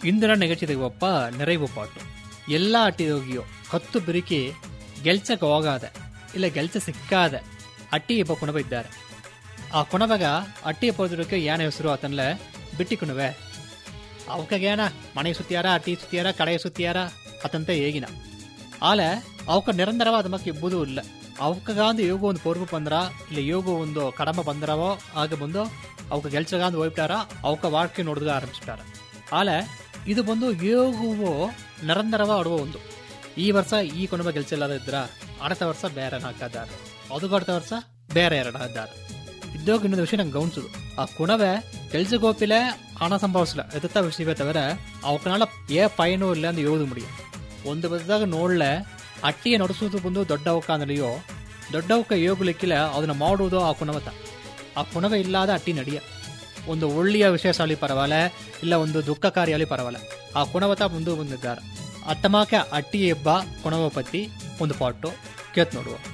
ಇಂದಿನ ನೆಗಚಿದ ಒಪ್ಪ ನೆರವು ಪಾಟು ಎಲ್ಲ ಅಟ್ಟಿ ಹೋಗಿಯೋ ಕತ್ತು ಬಿರುಕಿ ಗೆಲ್ಚಕ್ಕೆ ಹೋಗಾದೆ ಇಲ್ಲ ಗೆಲ್ಚ ಸಿಕ್ಕಾದೆ ಅಟ್ಟಿ ಇಬ್ಬ ಕುಣಬ ಇದ್ದಾರೆ ಆ ಕುಣಬಗ ಅಟ್ಟಿ ಪೋದಿರೋಕೆ ಏನ ಹೆಸರು ಆತನ್ಲೆ ಬಿಟ್ಟಿ ಕುಣವೆ ಅವಕಗೇನ ಮನೆ ಸುತ್ತಿಯಾರ ಅಟ್ಟಿ ಸುತ್ತಿಯಾರ ಕಡೆ ಸುತ್ತಿಯಾರ ಅತಂತ ಹೇಗಿನ ಆಲೆ ಅವಕ ನಿರಂತರವಾದ ಮಕ್ಕ ಇಬ್ಬುದು ಇಲ್ಲ ಅವಕಗಾಂದು ಯೋಗ ಒಂದು ಪೂರ್ವ ಬಂದ್ರ ಇಲ್ಲ ಯೋಗ ಒಂದು ಕಡಮ ಬಂದ್ರವೋ ಆಗ ಬಂದು ಅವಕ ಗೆಲ್ಚಗಾಂದು ಹೋಗ್ಬಿಟ್ಟಾರ ಅವಕ ವಾಡ್ಕೆ ನೋಡಿದ ಆರಂಭಿಸ್ಬಿಟ್ಟಾರ ಆಲೆ ಇದು ಬಂದು ಯೋಗವು ನಿರಂತರವ ಆಡುವ ಒಂದು ಈ ವರ್ಷ ಈ ಕುಣಬ ಗೆಲ್ಚಿಲ್ಲದ ಇದ್ರ ಅಡತ ವರ್ಷ ಬೇರೆ ಹಾಕದಾರ ಅದು ಅಡತ ವರ್ಷ ಬೇರೆ ಎರಡು ಹಾಕಿದ್ದಾರೆ ಇದ್ದೋಗ ಇನ್ನೊಂದು ವಿಷಯ ನಂಗೆ ಗಮನಿಸುದು ಆ ಕುಣವೆ ಕೆಲ್ಸ ಗೋಪಿಲೆ ಹಣ ಸಂಭವಿಸಲ ಎತ್ತ ವಿಷಯವೇ ತವಿರ ಅವಕನಾಳ ಏ ಪಯನೂ ಇಲ್ಲ ಅಂತ ಹೇಳುದು ಮುಡಿಯ ಒಂದು ಬದ್ದಾಗ ನೋಡ್ಲೆ ಅಟ್ಟಿಯ ನಡೆಸುವುದು ಬಂದು ದೊಡ್ಡ ಅವಕ ನಡೆಯೋ ದೊಡ್ಡ ಅವಕ ಯೋಗಲಿಕ್ಕಿಲ್ಲ ಅದನ್ನ ಮಾಡುವುದು ಆ ಕುಣವತ ಆ ಕುಣವೆ ಇಲ್ಲದ ಅಟ್ಟಿ ನಡಿಯ ಒಂದು ಒಳ್ಳೆಯ ವಿಶೇಷ ಪರವಾಲೆ ಇಲ್ಲ ಒಂದು ದುಃಖಕಾರಿಯಾಲಿ ಪರವಾಲೆ ಆ ಕುಣವತ ಮುಂದೆ ಬಂದಿದ್ದಾರೆ ಅತ್ತಮಾಕೆ ಅಟ್ಟಿ ಹೆಬ್ಬ ಕುಣವ ಪತ್ತಿ ಒಂದು ಪಾಟು ಕೇತ್ ನೋಡುವ